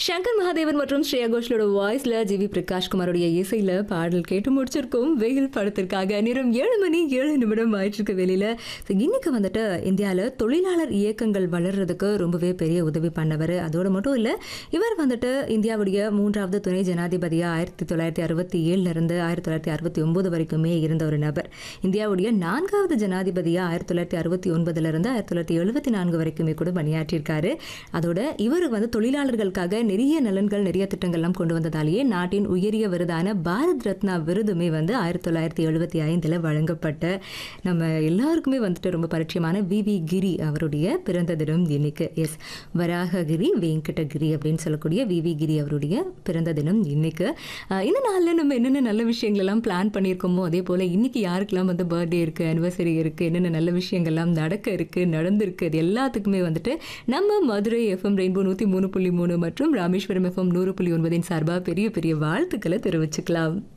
சங்கர் மகாதேவன் மற்றும் ஸ்ரேயா கோஷலோட வாய்ஸ்ல ஜிவி பிரகாஷ் குமாரோடைய இசையில பாடல் கேட்டு முடிச்சிருக்கோம் வெயில் படத்திற்காக நேரம் ஏழு மணி ஏழு நிமிடம் ஆயிட்டு இருக்க வெளியில So, இன்னைக்கு வந்துட்டு இந்தியாவில் தொழிலாளர் இயக்கங்கள் வளர்றதுக்கு ரொம்பவே பெரிய உதவி பண்ணவர் அதோடு மட்டும் இல்லை இவர் வந்துட்டு இந்தியாவுடைய மூன்றாவது துணை ஜனாதிபதியாக ஆயிரத்தி தொள்ளாயிரத்தி அறுபத்தி ஏழுல இருந்து ஆயிரத்தி தொள்ளாயிரத்தி அறுபத்தி ஒன்பது வரைக்குமே இருந்த ஒரு நபர் இந்தியாவுடைய நான்காவது ஜனாதிபதியாக ஆயிரத்தி தொள்ளாயிரத்தி அறுபத்தி ஒன்பதுல இருந்து ஆயிரத்தி தொள்ளாயிரத்தி எழுபத்தி நான்கு வரைக்குமே கூட பணியாற்றியிருக்காரு அதோட இவர் வந்து தொழிலாளர்களுக்காக நிறைய நலன்கள் நிறைய திட்டங்கள்லாம் கொண்டு வந்ததாலேயே நாட்டின் உயரிய விருதான பாரத் ரத்னா விருதுமே வந்து ஆயிரத்தி தொள்ளாயிரத்தி எழுபத்தி ஐந்தில் வழங்கப்பட்ட நம்ம எல்லாருக்குமே வந்துட்டு ரொம்ப பரிச்சயமான வி வி கிரி அவருடைய பிறந்த தினம் இன்னைக்கு எஸ் வராககிரி வெங்கடகிரி அப்படின்னு சொல்லக்கூடிய வி வி கிரி அவருடைய பிறந்த தினம் இன்னைக்கு அஹ் இந்த நாளில் நம்ம என்னென்ன நல்ல விஷயங்கள் எல்லாம் பிளான் பண்ணியிருக்கோமோ அதே போல் இன்னைக்கு யாருக்கெல்லாம் வந்து பர்த்டே இருக்குது அனிவர்சரி இருக்குது என்னென்ன நல்ல விஷயங்கள்லாம் நடக்க இருக்குது நடந்திருக்கு இது எல்லாத்துக்குமே வந்துட்டு நம்ம மதுரை எஃப்எம் ரெயின்போ நூற்றி மூணு புள்ளி மூணு மற்றும் ராமேஸ்வரம் எஃப்எம் நூறு புள்ளி ஒன்பதின் சார்பாக பெரிய பெரிய வாழ்த்துக்களை தெரிவிச்சுக்கலாம்